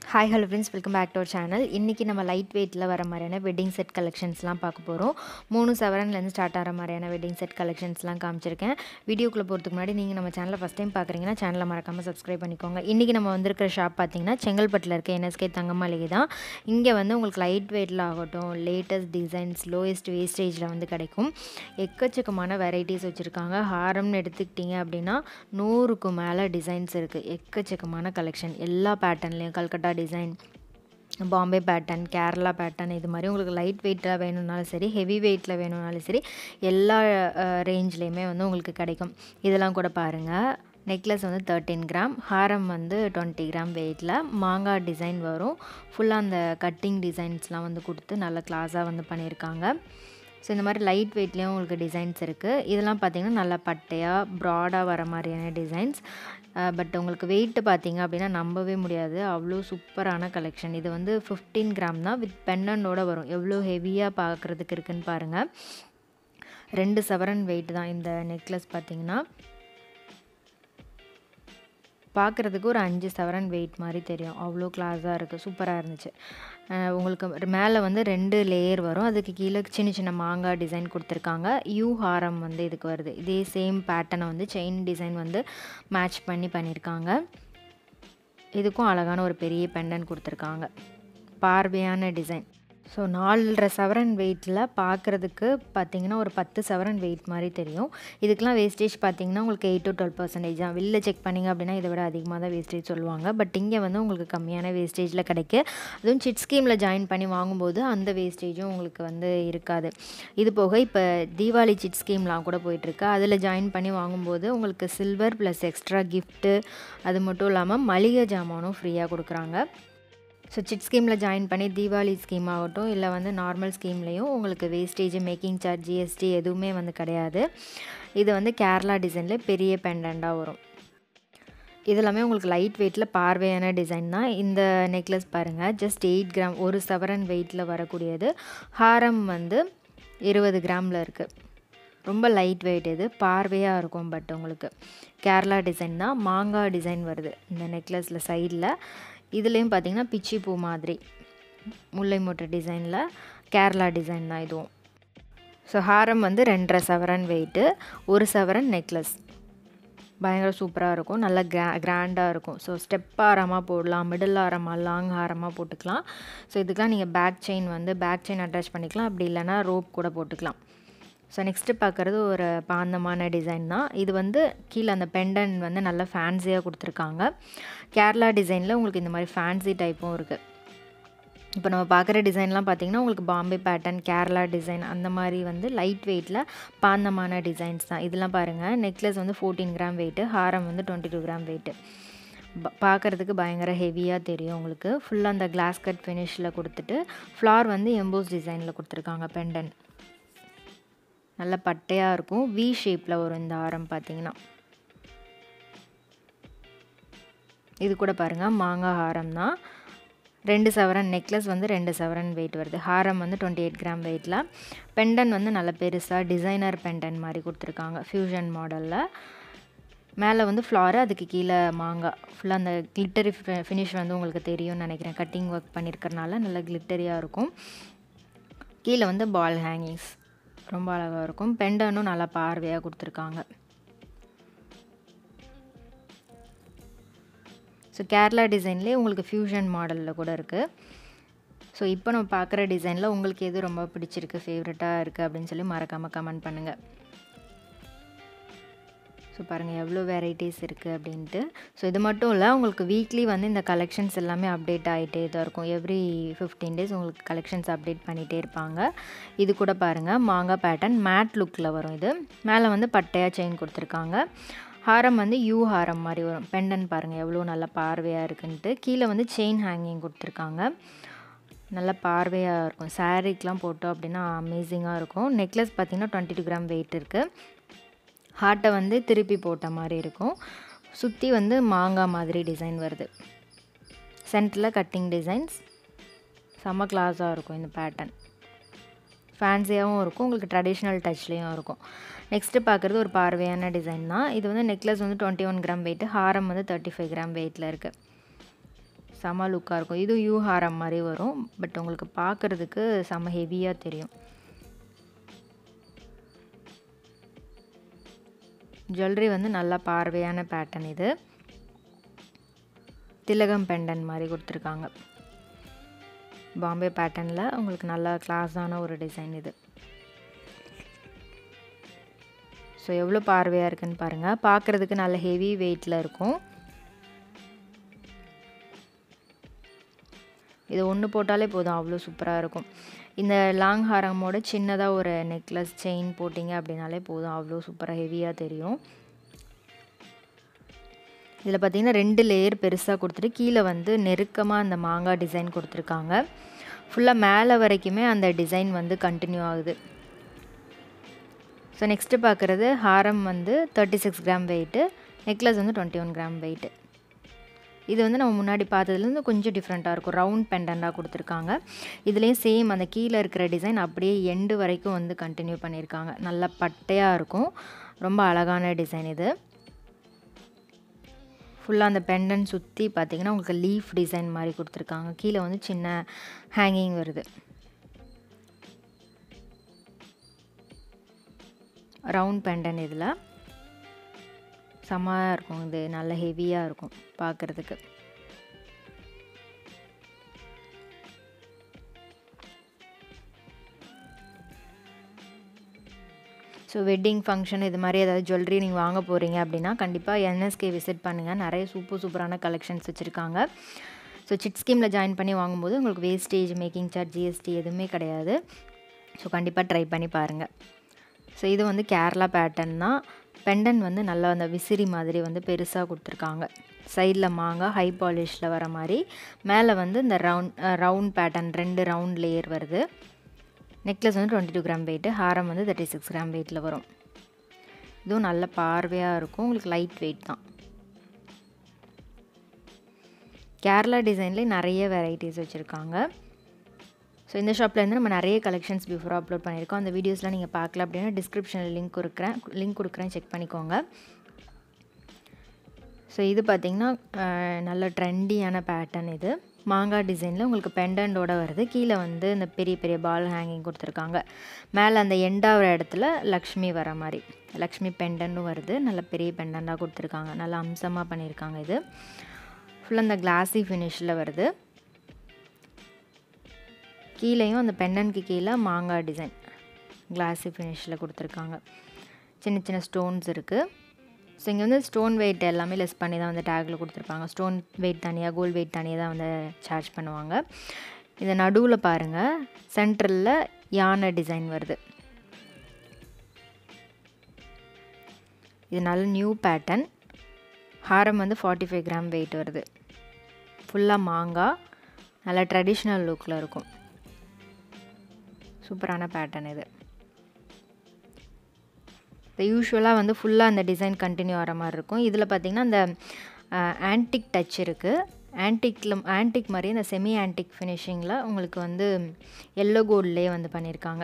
hi hello friends welcome back to our channel இன்றைக்கி நம்ம light வெயிட்டில் வர மாதிரியான வெட்டிங் செட் கலெக்ஷன்ஸ்லாம் பார்க்க போகிறோம் மூணு செவரன்லேருந்து ஸ்டார்ட் ஆகிற மாதிரியான வெட்டிங் செட் கலெக்ஷன்ஸ்லாம் காமிச்சிருக்கேன் வீடியோக்குள்ளே போகிறதுக்கு முன்னாடி நீங்கள் நம்ம சேனலை ஃபஸ்ட் டைம் பார்க்குறீங்கன்னா சேனலை மறக்காமல் சப்ஸ்கிரைப் பண்ணிக்கோங்க இன்றைக்கி நம்ம வந்திருக்கிற ஷாப் பார்த்தீங்கன்னா செங்கல்பட்டில் இருக்க என்எஸ்கே தங்க மளிகை தான் இங்கே வந்து உங்களுக்கு லைட் வெயிட்டில் ஆகட்டும் லேட்டஸ்ட் டிசைன்ஸ் லோயஸ்ட் வேஸ்டேஜில் வந்து கிடைக்கும் எக்கச்சக்கமான வெரைட்டிஸ் வச்சுருக்காங்க ஹாரம்னு எடுத்துக்கிட்டிங்க அப்படின்னா நூறுக்கு மேலே டிசைன்ஸ் இருக்குது எக்கச்சக்கமான கலெக்ஷன் எல்லா பேட்டர்ன்லேயும் Calcutta design Bombay pattern Kerala pattern இது மாதிரி உங்களுக்கு லைட் வெயிட்டாக வேணும்னாலும் சரி ஹெவி வெயிட்டில் வேணும்னாலும் சரி எல்லா ரேஞ்ச்லேயுமே வந்து உங்களுக்கு கிடைக்கும் இதெல்லாம் கூட பாருங்கள் நெக்லஸ் வந்து தேர்ட்டீன் கிராம் ஹாரம் வந்து டுவெண்ட்டி கிராம் வெயிட்டில் மாங்காய் டிசைன் வரும் ஃபுல்லாக அந்த கட்டிங் டிசைன்ஸ்லாம் வந்து கொடுத்து நல்ல கிளாஸாக வந்து பண்ணியிருக்காங்க ஸோ இந்த மாதிரி லைட் வெயிட்லேயும் உங்களுக்கு டிசைன்ஸ் இருக்குது இதெல்லாம் பார்த்திங்கன்னா நல்லா பட்டையாக ப்ராடாக வர மாதிரியான டிசைன்ஸ் பட் உங்களுக்கு வெயிட்டு பார்த்தீங்க அப்படின்னா நம்பவே முடியாது அவ்வளோ சூப்பரான கலெக்ஷன் இது வந்து ஃபிஃப்டீன் கிராம் தான் வித் பென்னண்டோட வரும் எவ்வளோ ஹெவியாக பார்க்குறதுக்கு இருக்குன்னு பாருங்கள் ரெண்டு சவரன் வெயிட் தான் இந்த நெக்லஸ் பார்த்திங்கன்னா பார்க்குறதுக்கு ஒரு அஞ்சு சவரன் வெயிட் மாதிரி தெரியும் அவ்வளோ கிளாஸாக இருக்குது சூப்பராக இருந்துச்சு உங்களுக்கு மேலே வந்து ரெண்டு லேயர் வரும் அதுக்கு கீழே சின்ன சின்ன மாங்காய் டிசைன் கொடுத்துருக்காங்க யூ ஹாரம் வந்து இதுக்கு வருது இதே சேம் பேட்டர்னை வந்து செயின் டிசைன் வந்து மேட்ச் பண்ணி பண்ணியிருக்காங்க இதுக்கும் அழகான ஒரு பெரிய பெண்டன் கொடுத்துருக்காங்க பார்வையான டிசைன் ஸோ நாலரை சவரன் வெயிட்டில் பார்க்குறதுக்கு பார்த்தீங்கன்னா ஒரு பத்து சவரன் வெயிட் மாதிரி தெரியும் இதுக்கெலாம் வேஸ்டேஜ் பார்த்தீங்கன்னா உங்களுக்கு எயிட் டு டுவெல் பர்சன்டேஜ் தான் வெளில செக் பண்ணிங்க அப்படின்னா இதை விட அதிகமாக தான் வேஸ்டேஜ் சொல்லுவாங்க பட் இங்கே வந்து உங்களுக்கு கம்மியான வேஸ்டேஜில் கிடைக்கு அதுவும் சிட் ஸ்கீமில் ஜாயின் பண்ணி வாங்கும்போது அந்த வேஸ்டேஜும் உங்களுக்கு வந்து இருக்காது இது போக இப்போ தீபாவளி சிட் ஸ்கீம்லாம் கூட போயிட்டுருக்கு அதில் ஜாயின் பண்ணி வாங்கும்போது உங்களுக்கு சில்வர் ப்ளஸ் எக்ஸ்ட்ரா கிஃப்ட்டு அது மட்டும் இல்லாமல் மளிகை ஜாமானும் ஃப்ரீயாக கொடுக்குறாங்க ஸோ சிட் ஸ்கீமில் ஜாயின் பண்ணி தீபாவளி ஸ்கீம் ஆகட்டும் இல்லை வந்து நார்மல் ஸ்கீம்லேயும் உங்களுக்கு வேஸ்டேஜ் மேக்கிங் சார்ஜ் ஜிஎஸ்டி எதுவுமே வந்து கிடையாது இது வந்து கேரளா டிசைனில் பெரிய பெண்டண்ட்டாக வரும் இது எல்லாமே உங்களுக்கு லைட் வெயிட்டில் பார்வையான டிசைன் தான் இந்த நெக்லஸ் பாருங்கள் ஜஸ்ட் எயிட் கிராம் ஒரு சவரன் வெயிட்டில் வரக்கூடியது ஹாரம் வந்து இருபது கிராமில் இருக்குது ரொம்ப லைட் வெயிட் இது பார்வையாக இருக்கும் பட் உங்களுக்கு கேரளா டிசைன் தான் மாங்காய் டிசைன் வருது இந்த நெக்லஸில் சைடில் இதுலேயும் பார்த்திங்கன்னா பிச்சி பூ மாதிரி முல்லை மொட்டை டிசைனில் கேரளா டிசைன் தான் இதுவும் ஸோ ஹாரம் வந்து ரெண்டரை சவரன் வெயிட்டு ஒரு சவரன் நெக்லஸ் பயங்கர சூப்பராக இருக்கும் நல்லா கிரா கிராண்டாக இருக்கும் ஸோ ஸ்டெப் ஆரமாக போடலாம் மிடில் ஆரமாக லாங் ஆரமாக போட்டுக்கலாம் ஸோ இதுக்கெலாம் நீங்கள் பேக் செயின் வந்து பேக் செயின் அட்டாச் பண்ணிக்கலாம் அப்படி இல்லைனா ரோப் கூட போட்டுக்கலாம் ஸோ நெக்ஸ்ட்டு பார்க்குறது ஒரு பாந்தமான டிசைன் தான் இது வந்து கீழே அந்த பெண்டன் வந்து நல்லா ஃபேன்சியாக கொடுத்துருக்காங்க கேரளா டிசைனில் உங்களுக்கு இந்த மாதிரி ஃபேன்சி டைப்பும் இருக்குது இப்போ நம்ம பார்க்குற டிசைன்லாம் பார்த்திங்கன்னா உங்களுக்கு பாம்பே பேட்டர்ன் கேரளா டிசைன் அந்த மாதிரி வந்து லைட் வெயிட்டில் பாந்தமான டிசைன்ஸ் தான் இதெல்லாம் பாருங்கள் நெக்லஸ் வந்து ஃபோர்டீன் கிராம் வெயிட்டு ஹாரம் வந்து டுவெண்ட்டி டூ கிராம் வெயிட்டு பார்க்குறதுக்கு பயங்கர ஹெவியாக தெரியும் உங்களுக்கு ஃபுல்லாக அந்த கிளாஸ் கட் ஃபினிஷில் கொடுத்துட்டு ஃப்ளார் வந்து எம்போஸ் டிசைனில் கொடுத்துருக்காங்க பெண்டன் நல்ல பட்டையாக இருக்கும் வி ஷேப்பில் வரும் இந்த ஆரம் பார்த்தீங்கன்னா இது கூட பாருங்கள் மாங்காய் ஹாரம் தான் ரெண்டு சவரன் நெக்லஸ் வந்து ரெண்டு சவரன் வெயிட் வருது ஹாரம் வந்து டுவெண்ட்டி எயிட் கிராம் வெயிட்டில் பெண்டன் வந்து நல்ல பெருசாக டிசைனர் பெண்டன் மாதிரி கொடுத்துருக்காங்க ஃப்யூஷன் மாடலில் மேலே வந்து ஃப்ளாரு அதுக்கு கீழே மாங்காய் ஃபுல்லாக அந்த கிளிட்டரி ஃபினிஷ் வந்து உங்களுக்கு தெரியும்னு நினைக்கிறேன் கட்டிங் ஒர்க் பண்ணியிருக்கறனால நல்ல கிளிட்டரியாக இருக்கும் கீழே வந்து பால் ஹேங்கிங்ஸ் ரொம்ப அழகாக இருக்கும் பெண்டனும் நல்லா பார்வையாக கொடுத்துருக்காங்க ஸோ கேரளா டிசைன்லேயே உங்களுக்கு ஃப்யூஷன் மாடலில் கூட இருக்குது ஸோ இப்போ நம்ம பார்க்குற டிசைனில் உங்களுக்கு எது ரொம்ப பிடிச்சிருக்கு ஃபேவரட்டாக இருக்குது அப்படின்னு சொல்லி மறக்காமல் கமெண்ட் பண்ணுங்கள் ஸோ பாருங்கள் எவ்வளோ வெரைட்டிஸ் இருக்குது அப்படின்ட்டு ஸோ இது மட்டும் இல்லை உங்களுக்கு வீக்லி வந்து இந்த கலெக்ஷன்ஸ் எல்லாமே அப்டேட் ஆகிட்டே தான் இருக்கும் எவ்ரி ஃபிஃப்டீன் டேஸ் உங்களுக்கு கலெக்ஷன்ஸ் அப்டேட் பண்ணிகிட்டே இருப்பாங்க இது கூட பாருங்கள் மாங்காய் பேட்டர்ன் மேட் லுக்கில் வரும் இது மேலே வந்து பட்டையாக செயின் கொடுத்துருக்காங்க ஹாரம் வந்து யூ ஹாரம் மாதிரி வரும் பெண்டன் பாருங்கள் எவ்வளோ நல்ல பார்வையாக இருக்குன்ட்டு கீழே வந்து செயின் ஹேங்கிங் கொடுத்துருக்காங்க நல்ல பார்வையாக இருக்கும் சாரீக்கெலாம் போட்டோம் அப்படின்னா அமேசிங்காக இருக்கும் நெக்லஸ் பார்த்திங்கன்னா டுவெண்ட்டி டூ கிராம் வெயிட் இருக்குது ஹார்ட்டை வந்து திருப்பி போட்ட மாதிரி இருக்கும் சுற்றி வந்து மாங்காய் மாதிரி டிசைன் வருது சென்டரில் கட்டிங் டிசைன்ஸ் செம்ம கிளாஸாக இருக்கும் இந்த பேட்டர்ன் ஃபேன்சியாகவும் இருக்கும் உங்களுக்கு ட்ரெடிஷ்னல் டச்லேயும் இருக்கும் நெக்ஸ்ட்டு பார்க்குறது ஒரு பார்வையான டிசைன் தான் இது வந்து நெக்லஸ் வந்து டுவெண்ட்டி ஒன் கிராம் வெயிட்டு ஹாரம் வந்து தேர்ட்டி ஃபைவ் கிராம் வெயிட்டில் இருக்குது செம லுக்காக இருக்கும் இதுவும் யூ ஹாரம் மாதிரி வரும் பட் உங்களுக்கு பார்க்குறதுக்கு செம ஹெவியாக தெரியும் ஜுவல்லரி வந்து நல்லா பார்வையான பேட்டர்ன் இது திலகம் பெண்டன் மாதிரி கொடுத்துருக்காங்க பாம்பே பேட்டர்னில் உங்களுக்கு நல்லா கிளாஸான ஒரு டிசைன் இது ஸோ எவ்வளோ பார்வையாக இருக்குன்னு பாருங்கள் பார்க்குறதுக்கு நல்ல ஹெவி வெயிட்டில் இருக்கும் இது ஒன்று போட்டாலே போதும் அவ்வளோ சூப்பராக இருக்கும் இந்த லாங் ஹாரமோட சின்னதாக ஒரு நெக்லஸ் செயின் போட்டிங்க அப்படின்னாலே போதும் அவ்வளோ சூப்பராக ஹெவியாக தெரியும் இதில் பார்த்தீங்கன்னா ரெண்டு லேயர் பெருசாக கொடுத்துட்டு கீழே வந்து நெருக்கமாக அந்த மாங்காய் டிசைன் கொடுத்துருக்காங்க ஃபுல்லாக மேலே வரைக்குமே அந்த டிசைன் வந்து கண்டினியூ ஆகுது ஸோ நெக்ஸ்ட்டு பார்க்குறது ஹாரம் வந்து thirty six gram weight necklace வந்து டுவெண்ட்டி ஒன் கிராம் வெயிட்டு இது வந்து நம்ம முன்னாடி பார்த்ததுலேருந்து கொஞ்சம் டிஃப்ரெண்ட்டாக இருக்கும் ரவுண்ட் பெண்டண்டாக கொடுத்துருக்காங்க இதுலேயும் சேம் அந்த கீழே இருக்கிற டிசைன் அப்படியே எண்டு வரைக்கும் வந்து கண்டினியூ பண்ணியிருக்காங்க நல்லா பட்டையாக இருக்கும் ரொம்ப அழகான டிசைன் இது ஃபுல்லாக அந்த பெண்டன் சுற்றி பார்த்தீங்கன்னா உங்களுக்கு லீஃப் டிசைன் மாதிரி கொடுத்துருக்காங்க கீழே வந்து சின்ன ஹேங்கிங் வருது ரவுண்ட் பெண்டன் இதில் செம்மையாக இருக்கும் இது நல்ல ஹெவியாக இருக்கும் பார்க்குறதுக்கு ஸோ வெட்டிங் ஃபங்க்ஷன் இது மாதிரி ஏதாவது ஜுவல்லரி நீங்கள் வாங்க போகிறீங்க அப்படின்னா கண்டிப்பாக என்எஸ்கே விசிட் பண்ணுங்கள் நிறைய சூப்பர் சூப்பரான கலெக்ஷன்ஸ் வச்சுருக்காங்க ஸோ சிட் ஸ்கீமில் ஜாயின் பண்ணி வாங்கும்போது உங்களுக்கு வேஸ்டேஜ் மேக்கிங் சார்ஜ் ஜிஎஸ்டி எதுவுமே கிடையாது ஸோ கண்டிப்பாக ட்ரை பண்ணி பாருங்கள் ஸோ இது வந்து கேரளா பேட்டர்ன் தான் பெண்டன் வந்து நல்லா அந்த விசிறி மாதிரி வந்து பெருசாக கொடுத்துருக்காங்க சைடில் மாங்காய் ஹை பாலிஷில் வர மாதிரி மேலே வந்து இந்த ரவுண்ட் ரவுண்ட் பேட்டர்ன் ரெண்டு ரவுண்ட் லேயர் வருது நெக்லஸ் வந்து டுவெண்ட்டி டூ கிராம் வெயிட்டு ஹாரம் வந்து தேர்ட்டி சிக்ஸ் கிராம் வெயிட்டில் வரும் இதுவும் நல்ல பார்வையாக இருக்கும் உங்களுக்கு லைட் வெயிட் தான் கேரளா டிசைன்லேயே நிறைய வெரைட்டிஸ் வச்சுருக்காங்க ஸோ இந்த ஷாப்லேருந்து நம்ம நிறைய கலெக்ஷன்ஸ் பிஃபோர் அப்லோட் பண்ணியிருக்கோம் அந்த வீடியோஸ்லாம் நீங்கள் பார்க்கல அப்படின்னா டிஸ்கிரிப்ஷனில் லிங்க் கொடுக்குறேன் லிங்க் கொடுக்குறேன் செக் பண்ணிக்கோங்க ஸோ இது பார்த்திங்கன்னா நல்ல ட்ரெண்டியான பேட்டர்ன் இது மாங்காய் டிசைனில் உங்களுக்கு பெண்டண்டோட வருது கீழே வந்து இந்த பெரிய பெரிய பால் ஹேங்கிங் கொடுத்துருக்காங்க மேலே அந்த எண்டாகிற இடத்துல லக்ஷ்மி வர மாதிரி லக்ஷ்மி பெண்டன்னும் வருது நல்ல பெரிய பெண்டண்டாக கொடுத்துருக்காங்க நல்லா அம்சமாக பண்ணியிருக்காங்க இது ஃபுல்லாக அந்த கிளாஸி ஃபினிஷில் வருது கீழேயும் அந்த பெண்டனுக்கு கீழே மாங்காய் டிசைன் கிளாஸி ஃபினிஷில் கொடுத்துருக்காங்க சின்ன சின்ன ஸ்டோன்ஸ் இருக்குது ஸோ இங்கே வந்து ஸ்டோன் வெயிட் எல்லாமே லெஸ் பண்ணி தான் வந்து டேக்கில் கொடுத்துருப்பாங்க ஸ்டோன் வெயிட் தனியாக கோல்டு வெயிட் தனியாக தான் வந்து சார்ஜ் பண்ணுவாங்க இந்த நடுவில் பாருங்கள் சென்ட்ரலில் யானை டிசைன் வருது இது நல்ல நியூ பேட்டர்ன் ஹாரம் வந்து ஃபார்ட்டி ஃபைவ் கிராம் வெயிட் வருது ஃபுல்லாக மாங்காய் நல்லா ட்ரெடிஷ்னல் லுக்கில் இருக்கும் சூப்பரான பேட்டர்ன் இது இப்போ யூஸ்வலாக வந்து ஃபுல்லாக அந்த டிசைன் கண்டினியூ ஆகிற மாதிரி இருக்கும் இதில் பார்த்திங்கன்னா அந்த ஆன்டிக் டச் இருக்குது ஆன்டிக்கில் ஆன்டிக் மாதிரி இந்த செமி ஆன்டிக் ஃபினிஷிங்கில் உங்களுக்கு வந்து எல்லோ கோல்ட்லேயே வந்து பண்ணியிருக்காங்க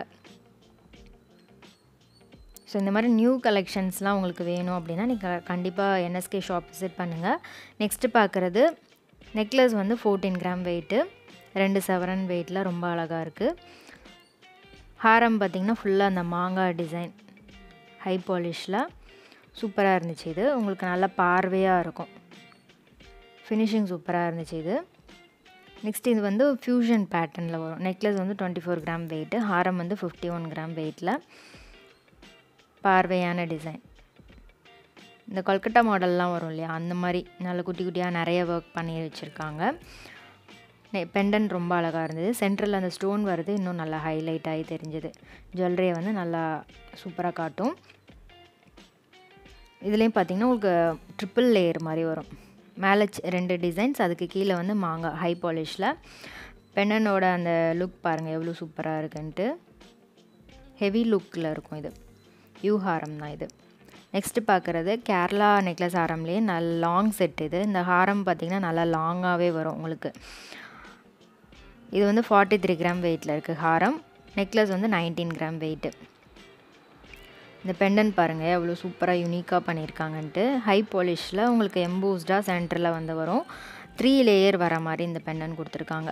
ஸோ இந்த மாதிரி நியூ கலெக்ஷன்ஸ்லாம் உங்களுக்கு வேணும் அப்படின்னா நீங்கள் கண்டிப்பாக என்எஸ்கே ஷாப் விசிட் பண்ணுங்கள் நெக்ஸ்ட்டு பார்க்குறது நெக்லஸ் வந்து ஃபோர்டீன் கிராம் வெயிட்டு ரெண்டு செவரன் வெயிட்டில் ரொம்ப அழகாக இருக்குது ஹாரம் பார்த்திங்கன்னா ஃபுல்லாக அந்த மாங்காய் டிசைன் ஹை பாலிஷில் சூப்பராக இருந்துச்சு இது உங்களுக்கு நல்ல பார்வையாக இருக்கும் ஃபினிஷிங் சூப்பராக இருந்துச்சு இது நெக்ஸ்ட் இது வந்து ஃப்யூஷன் பேட்டர்னில் வரும் நெக்லஸ் வந்து டுவெண்ட்டி ஃபோர் கிராம் வெயிட்டு ஹாரம் வந்து ஃபிஃப்டி ஒன் கிராம் வெயிட்டில் பார்வையான டிசைன் இந்த கொல்கட்டா மாடல்லாம் வரும் இல்லையா அந்த மாதிரி நல்ல குட்டி குட்டியாக நிறைய ஒர்க் பண்ணி வச்சுருக்காங்க பெண்டன் ரொம்ப அழகாக இருந்தது சென்ட்ரலில் அந்த ஸ்டோன் வருது இன்னும் நல்லா ஹைலைட் ஆகி தெரிஞ்சது ஜுவல்லரியை வந்து நல்லா சூப்பராக காட்டும் இதுலேயும் பார்த்திங்கன்னா உங்களுக்கு ட்ரிப்பிள் லேயர் மாதிரி வரும் மேலே ரெண்டு டிசைன்ஸ் அதுக்கு கீழே வந்து மாங்காய் ஹை பாலிஷில் பெண்ணனோட அந்த லுக் பாருங்கள் எவ்வளோ சூப்பராக இருக்குன்ட்டு ஹெவி லுக்கில் இருக்கும் இது யூ ஹாரம் தான் இது நெக்ஸ்ட்டு பார்க்குறது கேரளா நெக்லஸ் ஹாரம்லேயே நல்ல லாங் செட் இது இந்த ஹாரம் பார்த்திங்கன்னா நல்லா லாங்காகவே வரும் உங்களுக்கு இது வந்து ஃபார்ட்டி த்ரீ கிராம் வெயிட்டில் இருக்குது ஹாரம் நெக்லஸ் வந்து நைன்டீன் கிராம் வெயிட்டு இந்த பெண்டன் பாருங்கள் எவ்வளோ சூப்பராக யூனிக்காக பண்ணியிருக்காங்கன்ட்டு ஹை பாலிஷில் உங்களுக்கு எம்போஸ்டாக சென்டரில் வந்து வரும் த்ரீ லேயர் வர மாதிரி இந்த பெண்டன் கொடுத்துருக்காங்க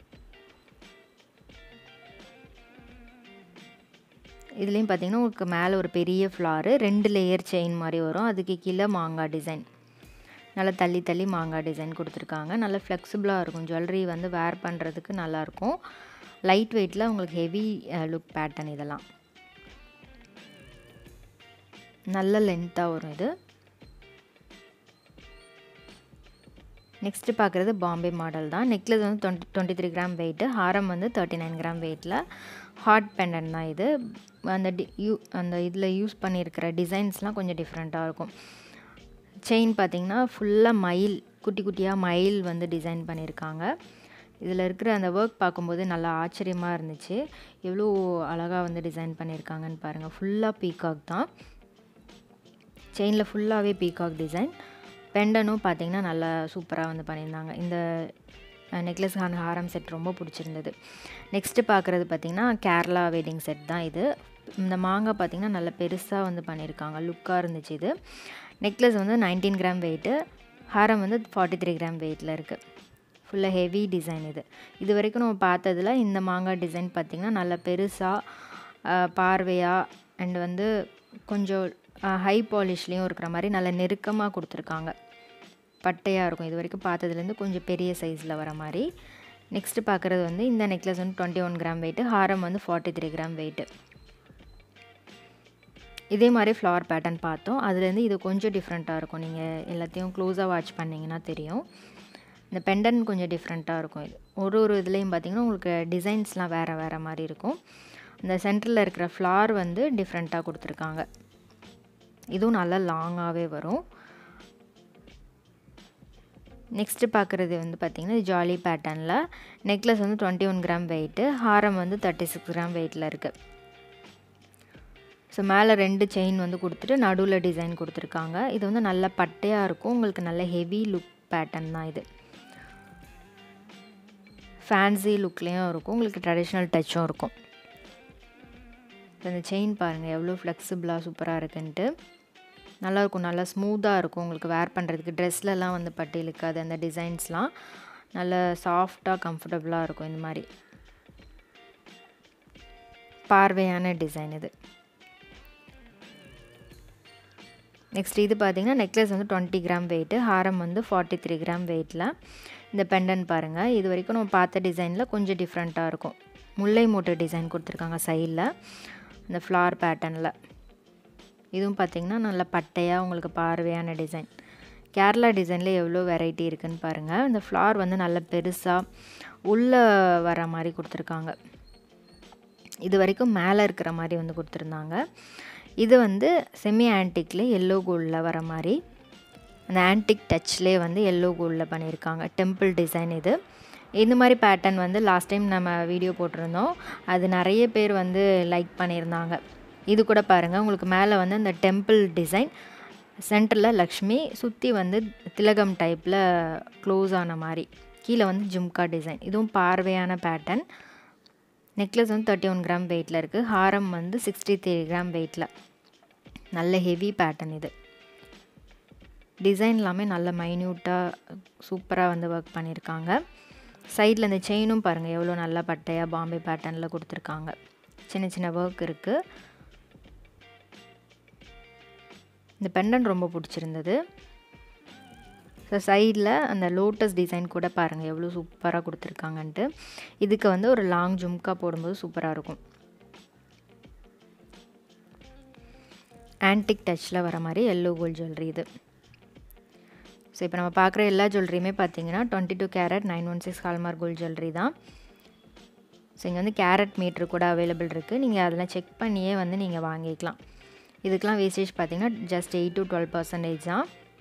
இதுலேயும் பார்த்தீங்கன்னா உங்களுக்கு மேலே ஒரு பெரிய ஃப்ளாரு ரெண்டு லேயர் செயின் மாதிரி வரும் அதுக்கு கீழே மாங்காய் டிசைன் நல்லா தள்ளி தள்ளி மாங்காய் டிசைன் கொடுத்துருக்காங்க நல்லா ஃப்ளெக்சிபிளாக இருக்கும் ஜுவல்லரி வந்து வேர் பண்ணுறதுக்கு நல்லாயிருக்கும் லைட் வெயிட்டில் உங்களுக்கு ஹெவி லுக் பேட்டர்ன் இதெல்லாம் நல்ல லென்த்தாக வரும் இது நெக்ஸ்ட்டு பார்க்குறது பாம்பே மாடல் தான் நெக்லஸ் வந்து twenty twenty three gram weight ஹாரம் வந்து தேர்ட்டி நைன் கிராம் வெயிட்டில் ஹார்ட் பெண்டன் தான் இது அந்த டி யூ அந்த இதில் யூஸ் பண்ணியிருக்கிற டிசைன்ஸ்லாம் கொஞ்சம் டிஃப்ரெண்ட்டாக இருக்கும் செயின் பார்த்திங்கன்னா ஃபுல்லாக மயில் குட்டி குட்டியாக மயில் வந்து டிசைன் பண்ணியிருக்காங்க இதில் இருக்கிற அந்த ஒர்க் பார்க்கும்போது நல்லா ஆச்சரியமாக இருந்துச்சு எவ்வளோ அழகாக வந்து டிசைன் பண்ணியிருக்காங்கன்னு பாருங்கள் ஃபுல்லாக பீகாக் தான் செயினில் ஃபுல்லாகவே பீகாக் டிசைன் பெண்டனும் பார்த்திங்கன்னா நல்லா சூப்பராக வந்து பண்ணியிருந்தாங்க இந்த நெக்லஸ் ஹாரம் செட் ரொம்ப பிடிச்சிருந்தது நெக்ஸ்ட்டு பார்க்குறது பார்த்திங்கன்னா கேரளா வெட்டிங் செட் தான் இது இந்த மாங்காய் பார்த்திங்கன்னா நல்ல பெருசாக வந்து பண்ணியிருக்காங்க லுக்காக இருந்துச்சு இது நெக்லஸ் வந்து நைன்டீன் கிராம் வெயிட்டு ஹாரம் வந்து ஃபார்ட்டி த்ரீ கிராம் வெயிட்டில் இருக்குது ஃபுல்லாக ஹெவி டிசைன் இது இது வரைக்கும் நம்ம பார்த்ததில் இந்த மாங்காய் டிசைன் பார்த்திங்கன்னா நல்ல பெருசாக பார்வையாக அண்ட் வந்து கொஞ்சம் ஹை பாலிஷ்லேயும் இருக்கிற மாதிரி நல்ல நெருக்கமாக கொடுத்துருக்காங்க பட்டையாக இருக்கும் இது வரைக்கும் பார்த்ததுலேருந்து கொஞ்சம் பெரிய சைஸில் வர மாதிரி நெக்ஸ்ட்டு பார்க்குறது வந்து இந்த நெக்லஸ் வந்து டுவெண்ட்டி ஒன் கிராம் வெயிட்டு ஹாரம் வந்து ஃபார்ட்டி த்ரீ கிராம் வெயிட்டு இதே மாதிரி ஃப்ளவர் பேட்டர்ன் பார்த்தோம் அதுலேருந்து இது கொஞ்சம் டிஃப்ரெண்ட்டாக இருக்கும் நீங்கள் எல்லாத்தையும் க்ளோஸாக வாட்ச் பண்ணிங்கன்னா தெரியும் இந்த பெண்டன் கொஞ்சம் டிஃப்ரெண்ட்டாக இருக்கும் இது ஒரு ஒரு இதுலேயும் பார்த்திங்கன்னா உங்களுக்கு டிசைன்ஸ்லாம் வேறு வேறு மாதிரி இருக்கும் இந்த சென்டரில் இருக்கிற ஃப்ளார் வந்து டிஃப்ரெண்ட்டாக கொடுத்துருக்காங்க இதுவும் நல்லா லாங்காகவே வரும் நெக்ஸ்ட்டு பார்க்குறது வந்து பார்த்திங்கன்னா ஜாலி பேட்டர்னில் நெக்லஸ் வந்து டுவெண்ட்டி ஒன் கிராம் வெயிட்டு ஹாரம் வந்து தேர்ட்டி சிக்ஸ் கிராம் வெயிட்டில் இருக்குது ஸோ மேலே ரெண்டு செயின் வந்து கொடுத்துட்டு நடுவில் டிசைன் கொடுத்துருக்காங்க இது வந்து நல்ல பட்டையாக இருக்கும் உங்களுக்கு நல்ல ஹெவி லுக் பேட்டர்ன் தான் இது ஃபேன்சி லுக்லேயும் இருக்கும் உங்களுக்கு ட்ரெடிஷ்னல் டச்சும் இருக்கும் இந்த செயின் பாருங்கள் எவ்வளோ ஃப்ளெக்சிபிளாக சூப்பராக இருக்குன்ட்டு நல்லாயிருக்கும் நல்லா ஸ்மூத்தாக இருக்கும் உங்களுக்கு வேர் பண்ணுறதுக்கு ட்ரெஸ்லலாம் வந்து பட்டு இழுக்காது அந்த டிசைன்ஸ்லாம் நல்ல சாஃப்டாக கம்ஃபர்டபுளாக இருக்கும் இந்த மாதிரி பார்வையான டிசைன் இது நெக்ஸ்ட் இது பார்த்திங்கன்னா நெக்லஸ் வந்து டுவெண்ட்டி கிராம் வெயிட்டு ஹாரம் வந்து ஃபார்ட்டி த்ரீ கிராம் வெயிட்டில் இந்த பெண்டன் பாருங்கள் இது வரைக்கும் நம்ம பார்த்த டிசைனில் கொஞ்சம் டிஃப்ரெண்ட்டாக இருக்கும் முல்லை மூட்டை டிசைன் கொடுத்துருக்காங்க சைடில் இந்த ஃப்ளார் பேட்டர்னில் இதுவும் பார்த்திங்கன்னா நல்ல பட்டையாக உங்களுக்கு பார்வையான டிசைன் கேரளா டிசைனில் எவ்வளோ வெரைட்டி இருக்குதுன்னு பாருங்கள் இந்த ஃப்ளார் வந்து நல்ல பெருசாக உள்ளே வர மாதிரி கொடுத்துருக்காங்க இது வரைக்கும் மேலே இருக்கிற மாதிரி வந்து கொடுத்துருந்தாங்க இது வந்து செமி ஆன்டிக்கில் எல்லோ கோல்டில் வர மாதிரி அந்த ஆன்டிக் டச்லேயே வந்து எல்லோ கோல்டில் பண்ணியிருக்காங்க டெம்பிள் டிசைன் இது இந்த மாதிரி பேட்டர்ன் வந்து லாஸ்ட் டைம் நம்ம வீடியோ போட்டிருந்தோம் அது நிறைய பேர் வந்து லைக் பண்ணியிருந்தாங்க இது கூட பாருங்கள் உங்களுக்கு மேலே வந்து அந்த டெம்பிள் டிசைன் சென்டரில் லக்ஷ்மி சுற்றி வந்து திலகம் டைப்பில் க்ளோஸ் ஆன மாதிரி கீழே வந்து ஜும்கா டிசைன் இதுவும் பார்வையான பேட்டர்ன் நெக்லஸ் வந்து தேர்ட்டி ஒன் கிராம் வெயிட்டில் இருக்குது ஹாரம் வந்து சிக்ஸ்டி த்ரீ கிராம் வெயிட்டில் நல்ல ஹெவி பேட்டர்ன் இது டிசைன் எல்லாமே நல்ல மைன்யூட்டாக சூப்பராக வந்து ஒர்க் பண்ணியிருக்காங்க சைடில் இந்த செயினும் பாருங்கள் எவ்வளோ நல்லா பட்டையாக பாம்பே பேட்டர்னில் கொடுத்துருக்காங்க சின்ன சின்ன ஒர்க் இருக்குது இந்த பெண்டன் ரொம்ப பிடிச்சிருந்தது ஸோ சைடில் அந்த லோட்டஸ் டிசைன் கூட பாருங்கள் எவ்வளோ சூப்பராக கொடுத்துருக்காங்கன்ட்டு இதுக்கு வந்து ஒரு லாங் ஜும்கா போடும்போது சூப்பராக இருக்கும் ஆன்டிக் டச்சில் வர மாதிரி எல்லோ கோல்ட் ஜுவல்லரி இது ஸோ இப்போ நம்ம பார்க்குற எல்லா ஜுவல்லரியுமே பார்த்தீங்கன்னா twenty two carat nine one six hallmark gold jewellery தான் ஸோ இங்கே வந்து கேரட் மீட்ரு கூட அவைலபிள் இருக்குது நீங்கள் அதெல்லாம் செக் பண்ணியே வந்து நீங்கள் வாங்கிக்கலாம் இதுக்கெலாம் வேஸ்டேஜ் பார்த்தீங்கன்னா just eight to twelve percentage தான்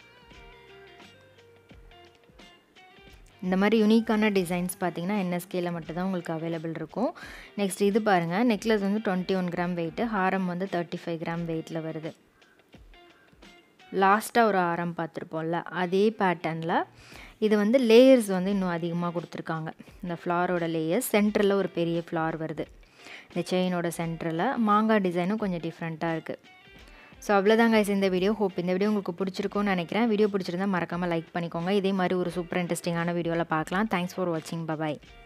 இந்த மாதிரி யூனிக்கான டிசைன்ஸ் பார்த்தீங்கன்னா என்எஸ்கேயில் மட்டும்தான் உங்களுக்கு அவைலபிள் இருக்கும் நெக்ஸ்ட் இது பாருங்கள் நெக்லஸ் வந்து டுவெண்ட்டி ஒன் கிராம் வெயிட்டு ஹாரம் வந்து தேர்ட்டி ஃபைவ் கிராம் வெயிட்டில் வருது லாஸ்ட்டாக ஒரு ஆரம் பார்த்துருப்போம்ல அதே பேட்டர்னில் இது வந்து லேயர்ஸ் வந்து இன்னும் அதிகமாக கொடுத்துருக்காங்க இந்த ஃப்ளாரோட லேயர்ஸ் சென்டரில் ஒரு பெரிய ஃப்ளார் வருது இந்த செயினோட சென்டரில் மாங்காய் டிசைனும் கொஞ்சம் டிஃப்ரெண்ட்டாக இருக்குது ஸோ அவ்வளோதான் guys இந்த வீடியோ ஹோப் இந்த வீடியோ உங்களுக்கு பிடிச்சிருக்கும்னு நினைக்கிறேன் வீடியோ பிடிச்சிருந்தா மறக்காமல் லைக் பண்ணிக்கோங்க இதே மாதிரி ஒரு சூப்பர் இன்ட்ரெஸ்டிங்கான வீடியோவில் பார்க்கலாம் தேங்க்ஸ் ஃபார் வாட்சிங் பபாய்